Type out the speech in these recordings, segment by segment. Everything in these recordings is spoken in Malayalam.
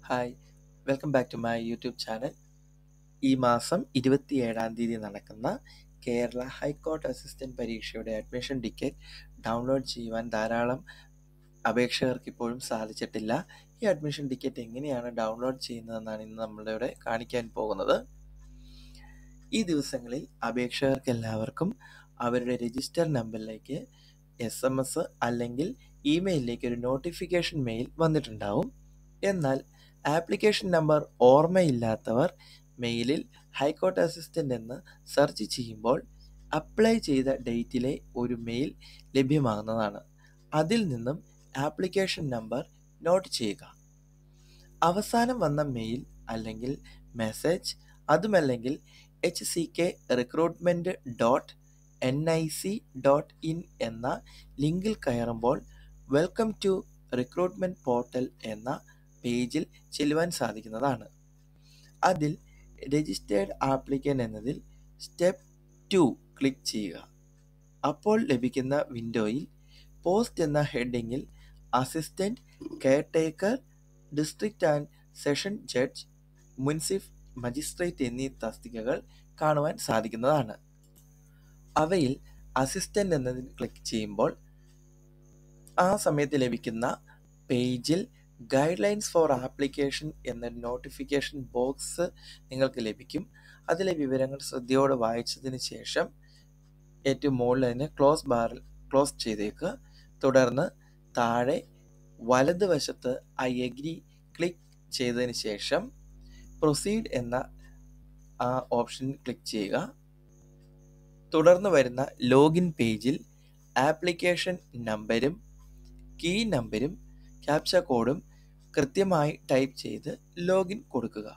hi welcome back to my YouTube channel ഈ മാസം ഇരുപത്തിയേഴാം തീയതി നടക്കുന്ന കേരള ഹൈക്കോർട്ട് അസിസ്റ്റന്റ് പരീക്ഷയുടെ അഡ്മിഷൻ ടിക്കറ്റ് ഡൗൺലോഡ് ചെയ്യുവാൻ ധാരാളം അപേക്ഷകർക്ക് ഇപ്പോഴും സാധിച്ചിട്ടില്ല ഈ അഡ്മിഷൻ ടിക്കറ്റ് എങ്ങനെയാണ് ഡൗൺലോഡ് ചെയ്യുന്നതെന്നാണ് ഇന്ന് നമ്മളിവിടെ കാണിക്കാൻ പോകുന്നത് ഈ ദിവസങ്ങളിൽ അപേക്ഷകർക്ക് എല്ലാവർക്കും അവരുടെ രജിസ്റ്റർ നമ്പറിലേക്ക് എസ് എം എസ് അല്ലെങ്കിൽ ഇമെയിലിലേക്ക് ഒരു നോട്ടിഫിക്കേഷൻ മെയിൽ വന്നിട്ടുണ്ടാവും എന്നാൽ ആപ്ലിക്കേഷൻ നമ്പർ ഓർമ്മയില്ലാത്തവർ മെയിലിൽ ഹൈക്കോർട്ട് അസിസ്റ്റൻ്റ് എന്ന് സെർച്ച് ചെയ്യുമ്പോൾ അപ്ലൈ ചെയ്ത ഡേറ്റിലെ ഒരു മെയിൽ ലഭ്യമാകുന്നതാണ് അതിൽ നിന്നും ആപ്ലിക്കേഷൻ നമ്പർ നോട്ട് ചെയ്യുക അവസാനം വന്ന മെയിൽ അല്ലെങ്കിൽ മെസ്സേജ് അതുമല്ലെങ്കിൽ H C K recruitment dot N I C dot in എന്ന ലിങ്കിൽ കയറുമ്പോൾ വെൽക്കം ടു റിക്രൂട്ട്മെൻറ്റ് പോർട്ടൽ എന്ന പേജിൽ ചെല്ലുവാൻ സാധിക്കുന്നതാണ് അതിൽ രജിസ്റ്റേർഡ് ആപ്ലിക്കൻ എന്നതിൽ സ്റ്റെപ്പ് ടു ക്ലിക്ക് ചെയ്യുക അപ്പോൾ ലഭിക്കുന്ന വിൻഡോയിൽ പോസ്റ്റ് എന്ന ഹെഡിങ്ങിൽ assistant caretaker district and session judge മുൻസിഫ് മജിസ്ട്രേറ്റ് എന്നീ തസ്തികകൾ കാണുവാൻ സാധിക്കുന്നതാണ് അവയിൽ അസിസ്റ്റൻ്റ് എന്നതിൽ ക്ലിക്ക് ചെയ്യുമ്പോൾ ആ സമയത്ത് ലഭിക്കുന്ന പേജിൽ ഗൈഡ് ലൈൻസ് ഫോർ ആപ്ലിക്കേഷൻ എന്ന നോട്ടിഫിക്കേഷൻ ബോക്സ് നിങ്ങൾക്ക് ലഭിക്കും അതിലെ വിവരങ്ങൾ ശ്രദ്ധയോടെ വായിച്ചതിന് ശേഷം ഏറ്റവും മുകളിൽ തന്നെ ക്ലോസ് ബാറിൽ ക്ലോസ് ചെയ്തേക്കുക തുടർന്ന് താഴെ വലതുവശത്ത് ഐ എഗ്രി ക്ലിക്ക് ചെയ്തതിന് ശേഷം പ്രൊസീഡ് എന്ന ആ ഓപ്ഷൻ ക്ലിക്ക് ചെയ്യുക തുടർന്ന് വരുന്ന ലോഗിൻ പേജിൽ ആപ്ലിക്കേഷൻ നമ്പരും കീ നമ്പരും ക്യാപ്ച കോഡും കൃത്യമായി ടൈപ്പ് ചെയ്ത് ലോഗിൻ കൊടുക്കുക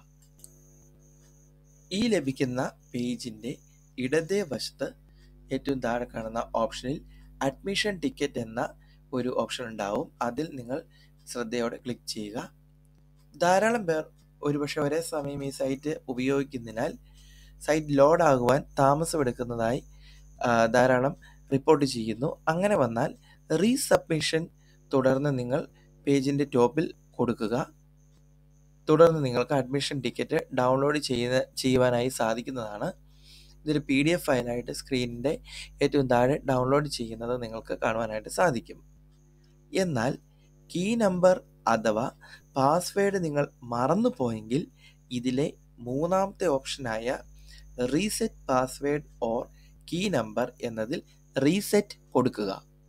ഈ ലഭിക്കുന്ന പേജിൻ്റെ ഇടതേ വശത്ത് ഏറ്റവും താഴെ കാണുന്ന ഓപ്ഷനിൽ അഡ്മിഷൻ ടിക്കറ്റ് എന്ന ഒരു ഓപ്ഷൻ ഉണ്ടാവും അതിൽ നിങ്ങൾ ശ്രദ്ധയോടെ ക്ലിക്ക് ചെയ്യുക ധാരാളം പേർ ഒരുപക്ഷെ ഒരേ സമയം ഈ സൈറ്റ് ഉപയോഗിക്കുന്നതിനാൽ സൈറ്റ് ലോഡ് ആകുവാൻ താമസമെടുക്കുന്നതായി ധാരാളം റിപ്പോർട്ട് ചെയ്യുന്നു അങ്ങനെ വന്നാൽ റീസബ്മിഷൻ തുടർന്ന് നിങ്ങൾ പേജിൻ്റെ ടോപ്പിൽ കൊടുക്കുക തുടർന്ന് നിങ്ങൾക്ക് അഡ്മിഷൻ ടിക്കറ്റ് ഡൗൺലോഡ് ചെയ്യുന്ന ചെയ്യുവാനായി സാധിക്കുന്നതാണ് ഇതൊരു പി ഡി എഫ് ഫയലായിട്ട് സ്ക്രീനിൻ്റെ ഏറ്റവും താഴെ ഡൗൺലോഡ് ചെയ്യുന്നത് നിങ്ങൾക്ക് കാണുവാനായിട്ട് സാധിക്കും എന്നാൽ കീ നമ്പർ അഥവാ പാസ്വേഡ് നിങ്ങൾ മറന്നു പോയെങ്കിൽ ഇതിലെ മൂന്നാമത്തെ ഓപ്ഷനായ reset password or key number എന്നതിൽ റീസെറ്റ് കൊടുക്കുക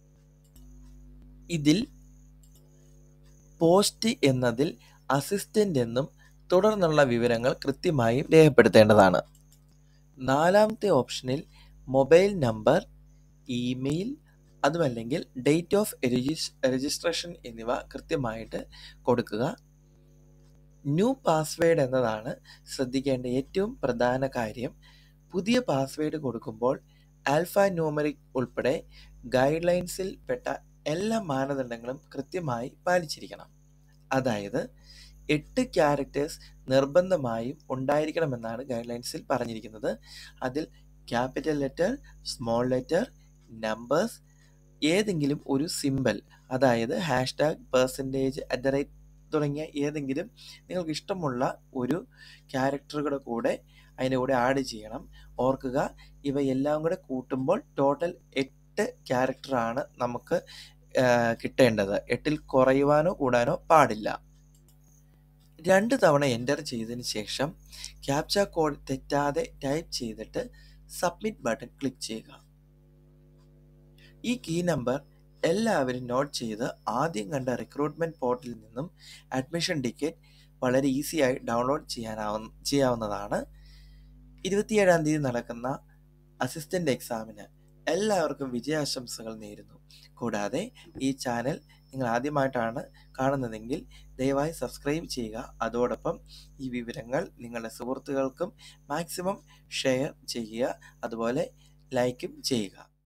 ഇതിൽ പോസ്റ്റ് എന്നതിൽ അസിസ്റ്റൻ്റ് എന്നും തുടർന്നുള്ള വിവരങ്ങൾ കൃത്യമായും രേഖപ്പെടുത്തേണ്ടതാണ് നാലാമത്തെ ഓപ്ഷനിൽ മൊബൈൽ നമ്പർ ഇമെയിൽ അതുമല്ലെങ്കിൽ ഡേറ്റ് ഓഫ് രജിസ്ട്രേഷൻ എന്നിവ കൃത്യമായിട്ട് കൊടുക്കുക ന്യൂ പാസ്വേഡ് എന്നതാണ് ശ്രദ്ധിക്കേണ്ട ഏറ്റവും പ്രധാന കാര്യം പുതിയ പാസ്വേഡ് കൊടുക്കുമ്പോൾ ആൽഫ ന്യൂമറിക് ഉൾപ്പെടെ ഗൈഡ് ലൈൻസിൽ പെട്ട എല്ലാ മാനദണ്ഡങ്ങളും കൃത്യമായി പാലിച്ചിരിക്കണം അതായത് എട്ട് ക്യാരക്ടേഴ്സ് നിർബന്ധമായും ഉണ്ടായിരിക്കണമെന്നാണ് ഗൈഡ് ലൈൻസിൽ പറഞ്ഞിരിക്കുന്നത് അതിൽ capital letter small letter numbers ഏതെങ്കിലും ഒരു സിമ്പൽ അതായത് hash tag percentage at the rate തുടങ്ങിയ ഏതെങ്കിലും നിങ്ങൾക്ക് ഇഷ്ടമുള്ള ഒരു ക്യാരക്ടറുകളുടെ കൂടെ അതിൻ്റെ കൂടെ ആഡ് ചെയ്യണം ഓർക്കുക ഇവയെല്ലാം കൂടെ കൂട്ടുമ്പോൾ ടോട്ടൽ എട്ട് ക്യാരക്ടറാണ് നമുക്ക് കിട്ടേണ്ടത് എട്ടിൽ കുറയുവാനോ കൂടാനോ പാടില്ല രണ്ട് തവണ എൻ്റർ ചെയ്തതിന് ശേഷം ക്യാപ്ച കോഡ് തെറ്റാതെ ടൈപ്പ് ചെയ്തിട്ട് സബ്മിറ്റ് ബട്ടൺ ക്ലിക്ക് ചെയ്യുക ഈ കീ നമ്പർ എല്ലാവരും നോട്ട് ചെയ്ത് ആദ്യം കണ്ട റിക്രൂട്ട്മെൻറ്റ് പോർട്ടലിൽ നിന്നും അഡ്മിഷൻ ടിക്കറ്റ് വളരെ ഈസിയായി ഡൗൺലോഡ് ചെയ്യാനാവുന്ന ചെയ്യാവുന്നതാണ് ഇരുപത്തിയേഴാം തീയതി നടക്കുന്ന അസിസ്റ്റൻ്റ് എക്സാമിന് എല്ലാവർക്കും വിജയാശംസകൾ നേരുന്നു കൂടാതെ ഈ ചാനൽ നിങ്ങൾ ആദ്യമായിട്ടാണ് കാണുന്നതെങ്കിൽ ദയവായി സബ്സ്ക്രൈബ് ചെയ്യുക അതോടൊപ്പം ഈ വിവരങ്ങൾ നിങ്ങളുടെ സുഹൃത്തുക്കൾക്കും മാക്സിമം ഷെയർ ചെയ്യുക അതുപോലെ ലൈക്കും ചെയ്യുക